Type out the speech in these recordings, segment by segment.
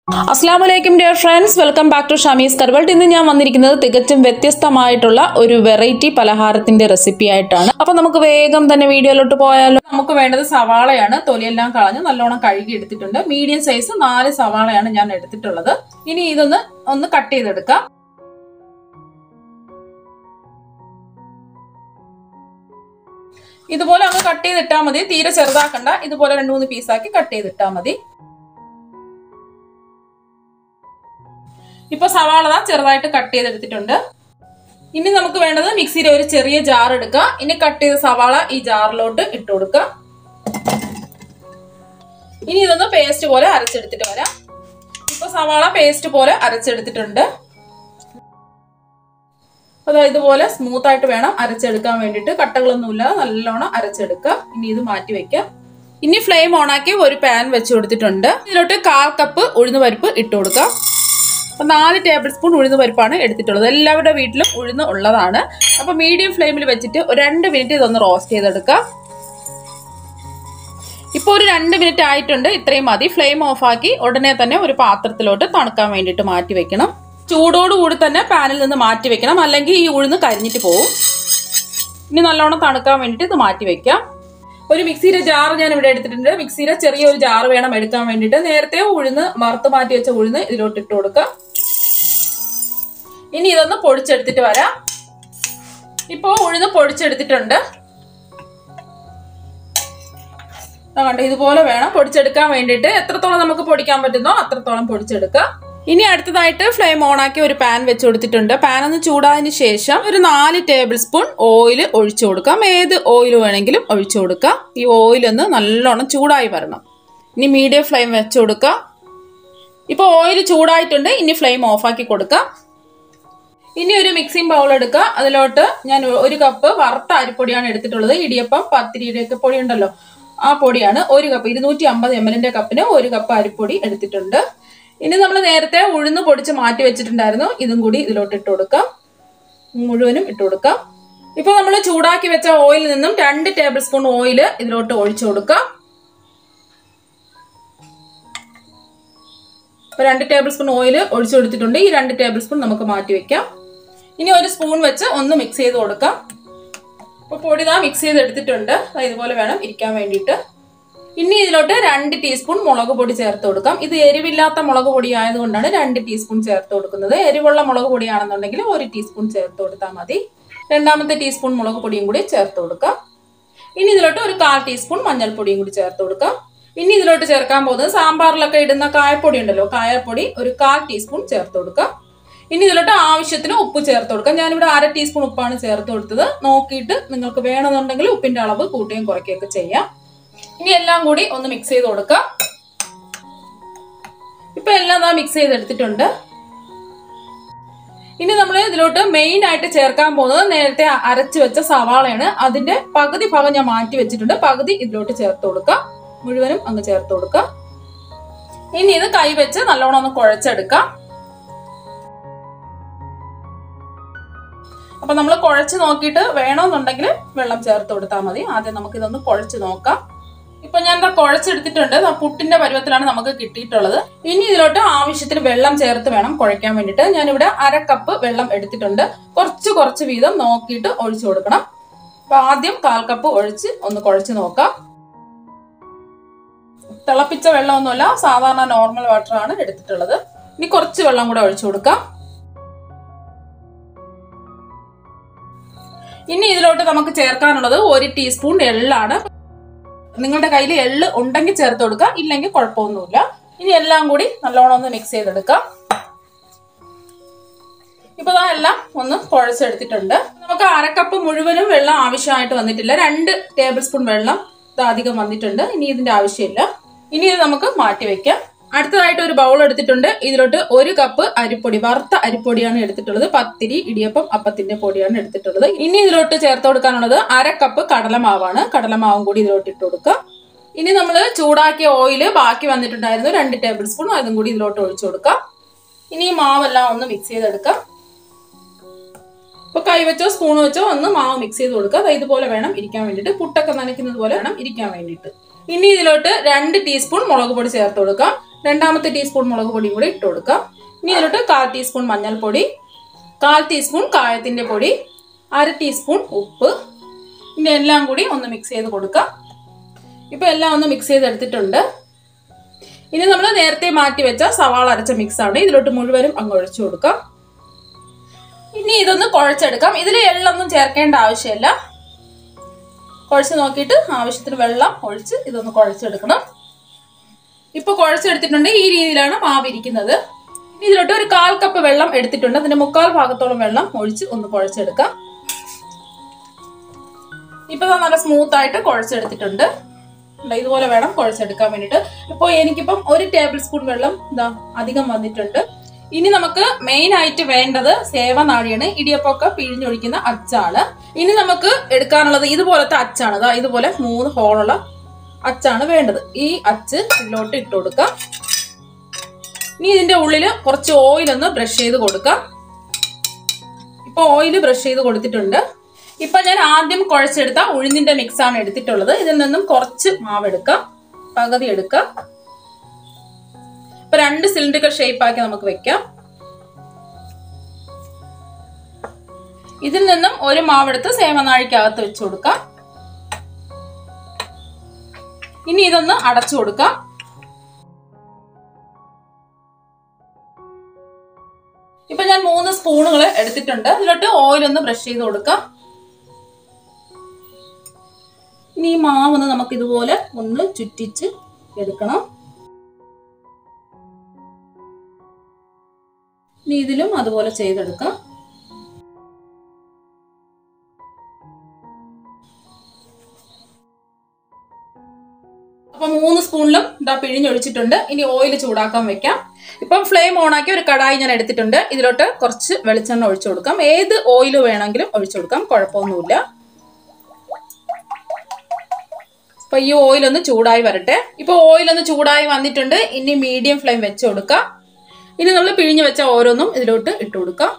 അസ്സാം വലൈക്കും dear friends welcome back to Shamees കർവൾട്ട് ഇന്ന് ഞാൻ വന്നിരിക്കുന്നത് തികച്ചും വ്യത്യസ്തമായിട്ടുള്ള ഒരു വെറൈറ്റി പലഹാരത്തിന്റെ റെസിപ്പി ആയിട്ടാണ് അപ്പൊ നമുക്ക് വേഗം തന്നെ വീഡിയോയിലോട്ട് പോയാലോ നമുക്ക് വേണ്ടത് സവാളയാണ് തൊലിയെല്ലാം കളഞ്ഞ് നല്ലോണം കഴുകി എടുത്തിട്ടുണ്ട് മീഡിയം സൈസ് നാല് സവാളയാണ് ഞാൻ എടുത്തിട്ടുള്ളത് ഇനി ഇതൊന്ന് ഒന്ന് കട്ട് ചെയ്തെടുക്കാം ഇതുപോലെ അങ്ങ് കട്ട് ചെയ്തിട്ടാൽ മതി തീരെ ചെറുതാക്കണ്ട ഇതുപോലെ രണ്ട് മൂന്ന് പീസാക്കി കട്ട് ചെയ്തിട്ടാൽ മതി ഇപ്പൊ സവാള ദാ ചെറുതായിട്ട് കട്ട് ചെയ്തെടുത്തിട്ടുണ്ട് ഇനി നമുക്ക് വേണ്ടത് മിക്സിയിലെ ഒരു ചെറിയ ജാർ എടുക്കുക ഇനി കട്ട് ചെയ്ത സവാള ഈ ജാറിലോട്ട് ഇട്ട് കൊടുക്കുക ഇനി ഇതൊന്ന് പേസ്റ്റ് പോലെ അരച്ചെടുത്തിട്ട് വരാം ഇപ്പൊ സവാള പേസ്റ്റ് പോലെ അരച്ചെടുത്തിട്ടുണ്ട് അതാ ഇതുപോലെ സ്മൂത്ത് ആയിട്ട് വേണം അരച്ചെടുക്കാൻ വേണ്ടിയിട്ട് കട്ടകളൊന്നുമില്ലാതെ നല്ലോണം അരച്ചെടുക്കുക ഇനി ഇത് മാറ്റി വെക്കാം ഇനി ഫ്ലെയിം ഓണാക്കി ഒരു പാൻ വെച്ച് കൊടുത്തിട്ടുണ്ട് ഇതിലോട്ട് കാൽ കപ്പ് ഉഴുന്ന് പരിപ്പ് ഇട്ട് കൊടുക്കാം അപ്പൊ നാല് ടേബിൾ സ്പൂൺ ഉഴുന്ന് പരിപ്പാണ് എടുത്തിട്ടുള്ളത് എല്ലാവരുടെ വീട്ടിലും ഉഴുന്ന് ഉള്ളതാണ് അപ്പൊ മീഡിയം ഫ്ലെയിമിൽ വെച്ചിട്ട് ഒരു രണ്ട് മിനിറ്റ് ഇതൊന്ന് റോസ്റ്റ് ചെയ്തെടുക്കാം ഇപ്പോൾ ഒരു രണ്ട് മിനിറ്റ് ആയിട്ടുണ്ട് ഇത്രയും മതി ഫ്ലെയിം ഓഫാക്കി ഉടനെ തന്നെ ഒരു പാത്രത്തിലോട്ട് തണുക്കാൻ വേണ്ടിയിട്ട് മാറ്റി വെക്കണം ചൂടോടുകൂടി തന്നെ പാനിൽ നിന്ന് മാറ്റി വെക്കണം അല്ലെങ്കിൽ ഈ ഉഴുന്ന് കരിഞ്ഞിട്ട് പോകും ഇനി നല്ലോണം തണുക്കാൻ വേണ്ടിയിട്ട് ഇത് മാറ്റി വെക്കാം ഒരു മിക്സിയുടെ ജാർ ഞാൻ ഇവിടെ എടുത്തിട്ടുണ്ട് മിക്സിയുടെ ചെറിയൊരു ജാർ വേണം എടുക്കാൻ വേണ്ടിയിട്ട് നേരത്തെ ഉഴുന്ന് വറുത്ത് മാറ്റി വെച്ച ഉഴുന്ന് ഇതിലോട്ട് ഇട്ട് കൊടുക്കാം ഇനി ഇതൊന്ന് പൊടിച്ചെടുത്തിട്ട് വരാം ഇപ്പോ ഉഴുന്ന് പൊടിച്ചെടുത്തിട്ടുണ്ട് കണ്ട ഇതുപോലെ വേണം പൊടിച്ചെടുക്കാൻ വേണ്ടിയിട്ട് എത്രത്തോളം നമുക്ക് പൊടിക്കാൻ പറ്റുന്നോ അത്രത്തോളം പൊടിച്ചെടുക്കാം ഇനി അടുത്തതായിട്ട് ഫ്ലെയിം ഓണാക്കി ഒരു പാൻ വെച്ച് കൊടുത്തിട്ടുണ്ട് പാൻ ഒന്ന് ചൂടായതിനു ശേഷം ഒരു നാല് ടേബിൾ സ്പൂൺ ഓയിൽ ഒഴിച്ചു കൊടുക്കാം ഏത് ഓയിൽ വേണമെങ്കിലും ഒഴിച്ചു കൊടുക്കാം ഈ ഓയിൽ ഒന്ന് നല്ലോണം ചൂടായി വരണം ഇനി മീഡിയം ഫ്ലെയിം വെച്ച് കൊടുക്കാം ഇപ്പോൾ ഓയിൽ ചൂടായിട്ടുണ്ട് ഇനി ഫ്ലെയിം ഓഫാക്കി കൊടുക്കാം ഇനി ഒരു മിക്സിംഗ് ബൗൾ എടുക്കുക അതിലോട്ട് ഞാൻ ഒരു കപ്പ് വറുത്ത അരിപ്പൊടിയാണ് എടുത്തിട്ടുള്ളത് ഇടിയപ്പം പത്തിരിയുടെയൊക്കെ പൊടി ഉണ്ടല്ലോ ആ പൊടിയാണ് ഒരു കപ്പ് ഇരുന്നൂറ്റി അമ്പത് എം എല്ലിന്റെ കപ്പിന് ഒരു കപ്പ് അരിപ്പൊടി എടുത്തിട്ടുണ്ട് ഇനി നമ്മൾ നേരത്തെ ഉഴുന്ന് പൊടിച്ച് മാറ്റി വെച്ചിട്ടുണ്ടായിരുന്നു ഇതും കൂടി ഇതിലോട്ട് ഇട്ട് കൊടുക്കാം മുഴുവനും ഇട്ട് കൊടുക്കാം ഇപ്പൊ നമ്മൾ ചൂടാക്കി വെച്ച ഓയിലിൽ നിന്നും രണ്ട് ടേബിൾ സ്പൂൺ ഓയിൽ ഇതിലോട്ട് ഒഴിച്ചു കൊടുക്കാം ഇപ്പൊ രണ്ട് ടേബിൾ സ്പൂൺ ഓയിൽ ഒഴിച്ചു കൊടുത്തിട്ടുണ്ട് ഈ രണ്ട് ടേബിൾ സ്പൂൺ നമുക്ക് മാറ്റി വെക്കാം ഇനി ഒരു സ്പൂൺ വെച്ച് ഒന്ന് മിക്സ് ചെയ്ത് കൊടുക്കാം ഇപ്പൊ പൊടി ഇതാ മിക്സ് ചെയ്ത് എടുത്തിട്ടുണ്ട് ഇതുപോലെ വേണം ഇരിക്കാൻ വേണ്ടിയിട്ട് ഇനി ഇതിലോട്ട് രണ്ട് ടീസ്പൂൺ മുളക് പൊടി ചേർത്ത് കൊടുക്കാം ഇത് എരിവില്ലാത്ത മുളക് പൊടി ആയതുകൊണ്ടാണ് രണ്ട് ടീസ്പൂൺ ചേർത്ത് കൊടുക്കുന്നത് എരിവുള്ള മുളക് പൊടിയാണെന്നുണ്ടെങ്കിൽ ഒരു ടീസ്പൂൺ ചേർത്ത് കൊടുത്താൽ മതി രണ്ടാമത്തെ ടീസ്പൂൺ മുളക് പൊടിയും കൂടി ചേർത്ത് കൊടുക്കാം ഇനി ഇതിലോട്ട് ഒരു കാൽ ടീസ്പൂൺ മഞ്ഞൾപ്പൊടിയും കൂടി ചേർത്ത് കൊടുക്കാം ഇനി ഇതിലോട്ട് ചേർക്കാൻ പോകുന്നത് സാമ്പാറിലൊക്കെ ഇടുന്ന കായപ്പൊടി ഉണ്ടല്ലോ കായപ്പൊടി ഒരു കാൽ ടീസ്പൂൺ ചേർത്ത് കൊടുക്കാം ഇനി ഇതിലോട്ട് ആവശ്യത്തിന് ഉപ്പ് ചേർത്ത് കൊടുക്കാം ഞാനിവിടെ അര ടീസ്പൂൺ ഉപ്പാണ് ചേർത്ത് കൊടുത്തത് നോക്കിയിട്ട് നിങ്ങൾക്ക് വേണമെന്നുണ്ടെങ്കിൽ ഉപ്പിന്റെ അളവ് കൂട്ടുകയും കുറയ്ക്കുകയൊക്കെ ചെയ്യാം ഇനി എല്ലാം കൂടി ഒന്ന് മിക്സ് ചെയ്ത് കൊടുക്കാം ഇപ്പൊ എല്ലാം നാ മിക്സ് ചെയ്തെടുത്തിട്ടുണ്ട് ഇനി നമ്മൾ ഇതിലോട്ട് മെയിൻ ആയിട്ട് ചേർക്കാൻ പോകുന്നത് നേരത്തെ അരച്ചു വെച്ച സവാളയാണ് അതിന്റെ പകുതി ഭാഗം ഞാൻ മാറ്റി വെച്ചിട്ടുണ്ട് പകുതി ഇതിലോട്ട് ചേർത്ത് കൊടുക്കാം മുഴുവനും അങ്ങ് ചേർത്ത് കൊടുക്കാം ഇനി ഇത് കൈവച്ച് നല്ലോണം ഒന്ന് കുഴച്ചെടുക്കാം അപ്പൊ നമ്മൾ കുഴച്ച് നോക്കിയിട്ട് വേണമെന്നുണ്ടെങ്കിൽ വെള്ളം ചേർത്ത് കൊടുത്താൽ മതി ആദ്യം നമുക്ക് ഇതൊന്ന് കുഴച്ച് നോക്കാം ഇപ്പൊ ഞാൻ എന്താ കുഴച്ചെടുത്തിട്ടുണ്ട് പുട്ടിന്റെ പരുവത്തിലാണ് നമുക്ക് കിട്ടിയിട്ടുള്ളത് ഇനി ഇതിലോട്ട് ആവശ്യത്തിന് വെള്ളം ചേർത്ത് വേണം കുഴയ്ക്കാൻ വേണ്ടിയിട്ട് ഞാനിവിടെ അര കപ്പ് വെള്ളം എടുത്തിട്ടുണ്ട് കുറച്ച് കുറച്ച് വീതം നോക്കിയിട്ട് ഒഴിച്ചു കൊടുക്കണം അപ്പൊ ആദ്യം കാൽ കപ്പ് ഒഴിച്ച് ഒന്ന് കുഴച്ച് നോക്കാം തിളപ്പിച്ച വെള്ളമൊന്നുമല്ല സാധാരണ നോർമൽ വാട്ടർ ആണ് എടുത്തിട്ടുള്ളത് ഇനി കുറച്ച് വെള്ളം കൂടെ ഒഴിച്ചു കൊടുക്കാം ഇനി ഇതിലോട്ട് നമുക്ക് ചേർക്കാനുള്ളത് ഒരു ടീസ്പൂൺ എള്ളാണ് നിങ്ങളുടെ കയ്യിൽ എള്ള് ഉണ്ടെങ്കിൽ ചേർത്ത് കൊടുക്കുക ഇല്ലെങ്കിൽ കുഴപ്പമൊന്നുമില്ല ഇനി എല്ലാം കൂടി നല്ലോണം ഒന്ന് മിക്സ് ചെയ്തെടുക്കാം ഇപ്പൊ ഇതാ എല്ലാം ഒന്ന് കുഴച്ചെടുത്തിട്ടുണ്ട് നമുക്ക് അരക്കപ്പ് മുഴുവനും വെള്ളം ആവശ്യമായിട്ട് വന്നിട്ടില്ല രണ്ട് ടേബിൾ സ്പൂൺ വെള്ളം ഇത് അധികം വന്നിട്ടുണ്ട് ഇനി ഇതിന്റെ ആവശ്യമില്ല ഇനി ഇത് നമുക്ക് മാറ്റി വെക്കാം അടുത്തതായിട്ട് ഒരു ബൗൾ എടുത്തിട്ടുണ്ട് ഇതിലോട്ട് ഒരു കപ്പ് അരിപ്പൊടി വറുത്ത അരിപ്പൊടിയാണ് എടുത്തിട്ടുള്ളത് പത്തിരി ഇടിയപ്പം അപ്പത്തിന്റെ പൊടിയാണ് എടുത്തിട്ടുള്ളത് ഇനി ഇതിലോട്ട് ചേർത്ത് കൊടുക്കാനുള്ളത് അര കപ്പ് കടലമാവാണ് കടലമാവും കൂടി ഇതിലോട്ട് ഇട്ട് കൊടുക്കുക ഇനി നമ്മൾ ചൂടാക്കിയ ഓയിൽ ബാക്കി വന്നിട്ടുണ്ടായിരുന്നു രണ്ട് ടേബിൾ സ്പൂൺ അതും കൂടി ഇതിലോട്ട് ഒഴിച്ചു കൊടുക്കാം ഇനി ഈ മാവെല്ലാം ഒന്ന് മിക്സ് ചെയ്തെടുക്കാം ഇപ്പൊ കൈ വെച്ചോ സ്പൂൺ വെച്ചോ ഒന്ന് മാവ് മിക്സ് ചെയ്ത് കൊടുക്കുക ദാ ഇതുപോലെ വേണം ഇരിക്കാൻ വേണ്ടിയിട്ട് പുട്ടൊക്കെ നനയ്ക്കുന്നത് പോലെ വേണം ഇരിക്കാൻ വേണ്ടിയിട്ട് ഇനി ഇതിലോട്ട് രണ്ട് ടീസ്പൂൺ മുളക് പൊടി ചേർത്ത് കൊടുക്കാം രണ്ടാമത്തെ ടീസ്പൂൺ മുളക് പൊടിയും കൂടി ഇട്ട് കൊടുക്കാം ഇനി ഇതിലോട്ട് കാൽ ടീസ്പൂൺ മഞ്ഞൾപ്പൊടി കാൽ ടീസ്പൂൺ കായത്തിന്റെ പൊടി അര ടീസ്പൂൺ ഉപ്പ് ഇനി എല്ലാം കൂടി ഒന്ന് മിക്സ് ചെയ്ത് കൊടുക്കാം ഇപ്പൊ എല്ലാം ഒന്ന് മിക്സ് ചെയ്ത് എടുത്തിട്ടുണ്ട് ഇനി നമ്മൾ നേരത്തെ മാറ്റി വെച്ച സവാള അരച്ച മിക്സ് ആണ് ഇതിലോട്ട് മുഴുവനും അങ്ങ് ഒഴിച്ചു കൊടുക്കാം ഇനി ഇതൊന്ന് കുഴച്ചെടുക്കാം ഇതിൽ എള്ളൊന്നും ചേർക്കേണ്ട ആവശ്യമില്ല കുഴച്ച് നോക്കിയിട്ട് ആവശ്യത്തിന് വെള്ളം ഒഴിച്ച് ഇതൊന്ന് കുഴച്ചെടുക്കണം ഇപ്പൊ കുഴച്ചെടുത്തിട്ടുണ്ട് ഈ രീതിയിലാണ് മാവ് ഇരിക്കുന്നത് ഇനി ഇതിലോട്ട് ഒരു കാൽ കപ്പ് വെള്ളം എടുത്തിട്ടുണ്ട് അതിന്റെ മുക്കാൽ ഭാഗത്തോളം വെള്ളം ഒഴിച്ച് ഒന്ന് കുഴച്ചെടുക്കാം ഇപ്പൊ ദാ നല്ല സ്മൂത്ത് ആയിട്ട് കുഴച്ചെടുത്തിട്ടുണ്ട് ദാ ഇതുപോലെ വേണം കുഴച്ചെടുക്കാൻ വേണ്ടിയിട്ട് ഇപ്പോൾ എനിക്കിപ്പം ഒരു ടേബിൾ സ്പൂൺ വെള്ളം ഇതാ അധികം വന്നിട്ടുണ്ട് ഇനി നമുക്ക് മെയിൻ ആയിട്ട് വേണ്ടത് സേവനാഴിയാണ് ഇടിയപ്പൊക്കെ പിഴിഞ്ഞൊഴിക്കുന്ന അച്ചാണ് ഇനി നമുക്ക് എടുക്കാനുള്ളത് ഇതുപോലത്തെ അച്ചാണ് ദാ ഇതുപോലെ മൂന്ന് ഹോളുള്ള അച്ചാണ് വേണ്ടത് ഈ അച്ച് ഇതിലോട്ട് ഇട്ട് കൊടുക്കാം ഇനി ഇതിന്റെ ഉള്ളിൽ കുറച്ച് ഓയിൽ ഒന്ന് ബ്രഷ് ചെയ്ത് കൊടുക്കാം ഇപ്പൊ ഓയിൽ ബ്രഷ് ചെയ്ത് കൊടുത്തിട്ടുണ്ട് ഇപ്പൊ ഞാൻ ആദ്യം കുഴച്ചെടുത്ത ഉഴുന്നിന്റെ മിക്സ് ആണ് എടുത്തിട്ടുള്ളത് ഇതിൽ നിന്നും കുറച്ച് മാവ് എടുക്കാം പകുതി എടുക്കാം ഇപ്പൊ രണ്ട് സിലിണ്ടറുകൾ ഷേപ്പ് ആക്കി നമുക്ക് വെക്കാം ഇതിൽ നിന്നും ഒരു മാവെടുത്ത് സേവനാഴിക്കകത്ത് വെച്ച് കൊടുക്കാം ഇനി ഇതൊന്ന് അടച്ചു കൊടുക്കാം ഇപ്പൊ ഞാൻ മൂന്ന് സ്പൂണുകൾ എടുത്തിട്ടുണ്ട് ഇതിലോട്ട് ഓയിൽ ഒന്ന് ബ്രഷ് ചെയ്ത് കൊടുക്കാം ഇനി ഈ മാവ് ഒന്ന് നമുക്ക് ഇതുപോലെ ഒന്ന് ചുറ്റിച്ച് എടുക്കണം ഇനി ഇതിലും അതുപോലെ ചെയ്തെടുക്കാം അപ്പൊ മൂന്ന് സ്പൂണിലും ഇതാ പിഴിഞ്ഞൊഴിച്ചിട്ടുണ്ട് ഇനി ഓയിൽ ചൂടാക്കാൻ വെക്കാം ഇപ്പം ഫ്ലെയിം ഓണാക്കി ഒരു കടായി ഞാൻ എടുത്തിട്ടുണ്ട് ഇതിലോട്ട് കുറച്ച് വെളിച്ചെണ്ണ ഒഴിച്ചു കൊടുക്കാം ഏത് ഓയിൽ വേണമെങ്കിലും ഒഴിച്ചു കൊടുക്കാം കുഴപ്പമൊന്നുമില്ല അപ്പൊ ഈ ഓയിൽ ഒന്ന് ചൂടായി വരട്ടെ ഇപ്പൊ ഓയിൽ ഒന്ന് ചൂടായി വന്നിട്ടുണ്ട് ഇനി മീഡിയം ഫ്ലെയിം വെച്ച് കൊടുക്കാം ഇനി നമ്മൾ പിഴിഞ്ഞു വെച്ച ഓരോന്നും ഇതിലോട്ട് ഇട്ട് കൊടുക്കാം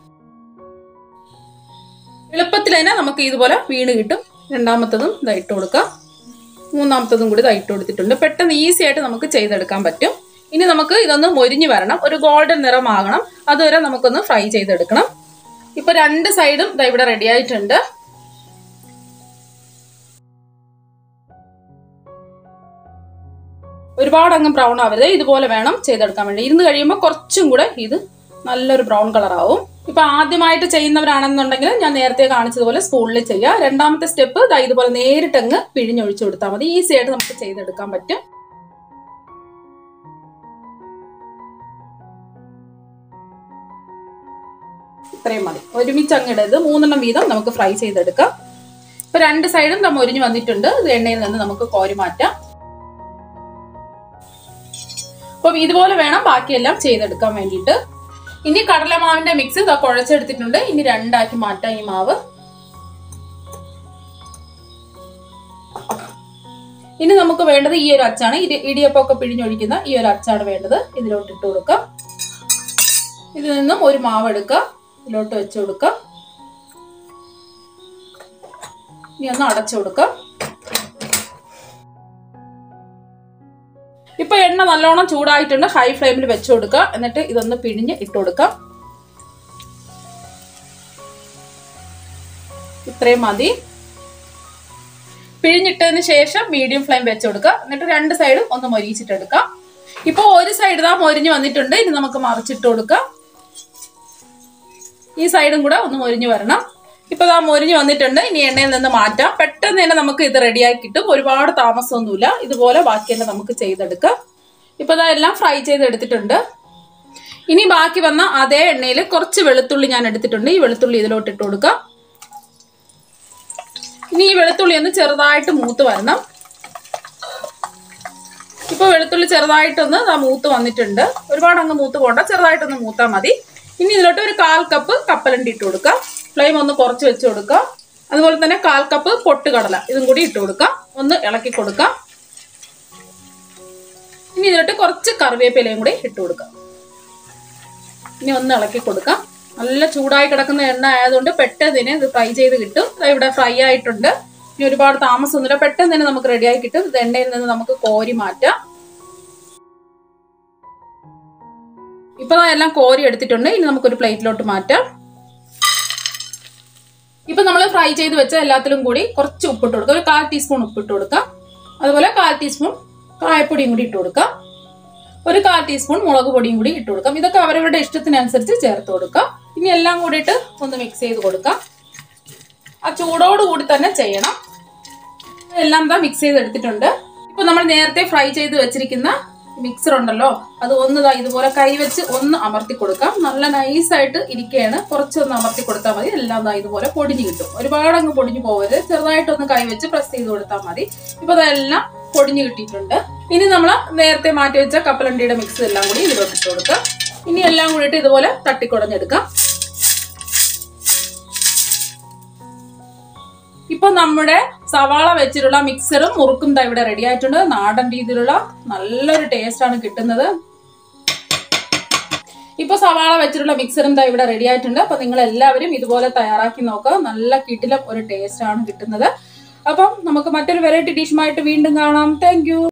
എളുപ്പത്തിൽ തന്നെ നമുക്ക് ഇതുപോലെ വീണ് കിട്ടും രണ്ടാമത്തതും ഇതാ ഇട്ട് കൊടുക്കാം മൂന്നാമത്തതും കൂടി ഇതാ ഇട്ട് കൊടുത്തിട്ടുണ്ട് പെട്ടെന്ന് ഈസി ആയിട്ട് നമുക്ക് ചെയ്തെടുക്കാൻ പറ്റും ഇനി നമുക്ക് ഇതൊന്ന് മൊരിഞ്ഞു വരണം ഒരു ഗോൾഡൻ നിറമാകണം അതുവരെ നമുക്കൊന്ന് ഫ്രൈ ചെയ്തെടുക്കണം ഇപ്പൊ രണ്ട് സൈഡും ഇതാ ഇവിടെ റെഡി ആയിട്ടുണ്ട് ഒരുപാട് അങ്ങ് ബ്രൗൺ ആവരുത് ഇതുപോലെ വേണം ചെയ്തെടുക്കാൻ വേണ്ടി ഇരുന്ന് കഴിയുമ്പോൾ കുറച്ചും കൂടെ ഇത് നല്ലൊരു ബ്രൗൺ കളർ ആവും ഇപ്പൊ ആദ്യമായിട്ട് ചെയ്യുന്നവരാണെന്നുണ്ടെങ്കിൽ ഞാൻ നേരത്തെ കാണിച്ചതുപോലെ സ്പൂണിൽ ചെയ്യുക രണ്ടാമത്തെ സ്റ്റെപ്പ് ദാ ഇതുപോലെ നേരിട്ടങ്ങ് പിഴിഞ്ഞൊഴിച്ചു കൊടുത്താൽ മതി ഈസി ആയിട്ട് നമുക്ക് ചെയ്തെടുക്കാൻ പറ്റും ഇത്രയും മതി ഒരുമിച്ച് അങ്ങ് ഇടരുത് മൂന്നെണ്ണം വീതം നമുക്ക് ഫ്രൈ ചെയ്തെടുക്കാം ഇപ്പൊ രണ്ട് സൈഡും നമ്മൾ ഒരിഞ്ഞു വന്നിട്ടുണ്ട് ഇത് എണ്ണയിൽ നിന്ന് നമുക്ക് കോരി മാറ്റാം അപ്പം ഇതുപോലെ വേണം ബാക്കിയെല്ലാം ചെയ്തെടുക്കാൻ വേണ്ടിയിട്ട് ഇനി കടലമാവിന്റെ മിക്സ് ഇതാ കുഴച്ചെടുത്തിട്ടുണ്ട് ഇനി രണ്ടാക്കി മാറ്റാം ഈ മാവ് ഇനി നമുക്ക് വേണ്ടത് ഈ ഒരു അച്ചാണ് ഇടി ഇടിയപ്പൊക്കെ പിഴിഞ്ഞൊഴിക്കുന്ന ഈ ഒരു അച്ചാണ് വേണ്ടത് ഇതിലോട്ട് ഇട്ട് കൊടുക്കാം ഇതിൽ നിന്നും ഒരു മാവ് എടുക്കുക ഇതിലോട്ട് വെച്ച് കൊടുക്കാം ഇനി ഒന്ന് അടച്ചു കൊടുക്കാം ഇപ്പൊ എണ്ണ നല്ലോണം ചൂടായിട്ടുണ്ട് ഹൈ ഫ്ലെയിമിൽ വെച്ച് കൊടുക്കുക എന്നിട്ട് ഇതൊന്ന് പിഴിഞ്ഞ് ഇട്ട് കൊടുക്കാം ഇത്രയും മതി പിഴിഞ്ഞിട്ടതിന് ശേഷം മീഡിയം ഫ്ലെയിം വെച്ച് കൊടുക്കുക എന്നിട്ട് രണ്ട് സൈഡും ഒന്ന് മൊരിച്ചിട്ടെടുക്കാം ഇപ്പൊ ഒരു സൈഡ് ഇതാ മൊരിഞ്ഞ് വന്നിട്ടുണ്ട് ഇനി നമുക്ക് മറിച്ചിട്ട് കൊടുക്കാം ഈ സൈഡും കൂടെ ഒന്ന് മൊരിഞ്ഞ് വരണം ഇപ്പൊ ഇതാ മൊരിഞ്ഞ് വന്നിട്ടുണ്ട് ഇനി എണ്ണയിൽ നിന്ന് മാറ്റാം പെട്ടെന്ന് തന്നെ നമുക്ക് ഇത് റെഡിയാക്കി കിട്ടും ഒരുപാട് താമസമൊന്നുമില്ല ഇതുപോലെ ബാക്കി തന്നെ നമുക്ക് ചെയ്തെടുക്കാം ഇപ്പൊ ഇതാ എല്ലാം ഫ്രൈ ചെയ്തെടുത്തിട്ടുണ്ട് ഇനി ബാക്കി വന്ന അതേ എണ്ണയിൽ കുറച്ച് വെളുത്തുള്ളി ഞാൻ എടുത്തിട്ടുണ്ട് ഈ വെളുത്തുള്ളി ഇതിലോട്ട് ഇട്ട് കൊടുക്കാം ഇനി ഈ വെളുത്തുള്ളി ഒന്ന് ചെറുതായിട്ട് മൂത്ത് വരണം ഇപ്പൊ വെളുത്തുള്ളി ചെറുതായിട്ടൊന്ന് ദാ മൂത്ത് വന്നിട്ടുണ്ട് ഒരുപാട് അങ്ങ് മൂത്ത് പോണ്ട ചെറുതായിട്ടൊന്ന് മൂത്താൽ മതി ഇനി ഇതിലോട്ട് ഒരു കാൽ കപ്പ് കപ്പലണ്ടി ഇട്ട് കൊടുക്കാം ഫ്ലെയിം ഒന്ന് കുറച്ച് വെച്ച് കൊടുക്കാം അതുപോലെ തന്നെ കാൽ കപ്പ് പൊട്ടുകടല ഇതും കൂടി ഇട്ട് കൊടുക്കാം ഒന്ന് ഇളക്കി കൊടുക്കാം ഇനി ഇതിലോട്ട് കുറച്ച് കറിവേപ്പിലയും കൂടി ഇട്ട് കൊടുക്കാം ഇനി ഒന്ന് ഇളക്കി കൊടുക്കാം നല്ല ചൂടായി കിടക്കുന്ന എണ്ണ ആയതുകൊണ്ട് പെട്ടെന്ന് തന്നെ ഇത് ഫ്രൈ ചെയ്ത് കിട്ടും ദാ ഇവിടെ ഫ്രൈ ആയിട്ടുണ്ട് ഇനി ഒരുപാട് താമസമൊന്നുമില്ല പെട്ടെന്ന് തന്നെ നമുക്ക് റെഡിയായി കിട്ടും ഇത് എണ്ണയിൽ നിന്ന് നമുക്ക് കോരി മാറ്റാം ഇപ്പൊ ദാ എല്ലാം കോരി എടുത്തിട്ടുണ്ട് ഇനി നമുക്കൊരു പ്ലേറ്റിലോട്ട് മാറ്റാം ഇപ്പൊ നമ്മൾ ഫ്രൈ ചെയ്ത് വെച്ച എല്ലാത്തിലും കൂടി കുറച്ച് ഉപ്പിട്ട് കൊടുക്കുക ഒരു കാൽ ടീസ്പൂൺ ഉപ്പിട്ട് കൊടുക്കാം അതുപോലെ കാൽ ടീസ്പൂൺ കായപ്പൊടിയും കൂടി ഇട്ട് കൊടുക്കാം ഒരു കാൽ ടീസ്പൂൺ മുളക് പൊടിയും കൂടി ഇട്ട് കൊടുക്കാം ഇതൊക്കെ അവരവരുടെ ഇഷ്ടത്തിനനുസരിച്ച് ചേർത്ത് കൊടുക്കാം ഇനി എല്ലാം കൂടിയിട്ട് ഒന്ന് മിക്സ് ചെയ്ത് കൊടുക്കാം ആ ചൂടോടുകൂടി തന്നെ ചെയ്യണം എല്ലാം എന്താ മിക്സ് ചെയ്തെടുത്തിട്ടുണ്ട് ഇപ്പൊ നമ്മൾ നേരത്തെ ഫ്രൈ ചെയ്ത് വെച്ചിരിക്കുന്ന മിക്സർ ഉണ്ടല്ലോ അത് ഒന്ന് ദാ ഇതുപോലെ കൈവച്ച് ഒന്ന് അമർത്തി കൊടുക്കാം നല്ല നൈസായിട്ട് ഇരിക്കുകയാണ് കുറച്ചൊന്ന് അമർത്തി കൊടുത്താൽ മതി എല്ലാം ദാ ഇതുപോലെ പൊടിഞ്ഞു കിട്ടും ഒരുപാട് അങ്ങ് പൊടിഞ്ഞു പോകരുത് ചെറുതായിട്ടൊന്ന് കൈവച്ച് പ്രസ് ചെയ്ത് കൊടുത്താൽ മതി ഇപ്പൊ അതെല്ലാം പൊടിഞ്ഞു കിട്ടിയിട്ടുണ്ട് ഇനി നമ്മൾ നേരത്തെ മാറ്റി വെച്ച കപ്പലണ്ടിയുടെ മിക്സ് എല്ലാം കൂടി ഇതിലോട്ട് ഇട്ട് കൊടുക്കാം ഇനി എല്ലാം കൂടിയിട്ട് ഇതുപോലെ തട്ടിക്കുടഞ്ഞെടുക്കാം ഇപ്പൊ നമ്മുടെ സവാള വെച്ചിട്ടുള്ള മിക്സറും മുറുക്കും ദാ ഇവിടെ റെഡി ആയിട്ടുണ്ട് നാടൻ രീതിയിലുള്ള നല്ലൊരു ടേസ്റ്റ് ആണ് കിട്ടുന്നത് ഇപ്പൊ സവാള വെച്ചിട്ടുള്ള മിക്സറും ദാ ഇവിടെ റെഡി ആയിട്ടുണ്ട് അപ്പൊ നിങ്ങൾ എല്ലാവരും ഇതുപോലെ തയ്യാറാക്കി നോക്കുക നല്ല കിട്ടിലും ഒരു ടേസ്റ്റ് ആണ് കിട്ടുന്നത് അപ്പം നമുക്ക് മറ്റൊരു വെറൈറ്റി ഡിഷുമായിട്ട് വീണ്ടും കാണാം താങ്ക്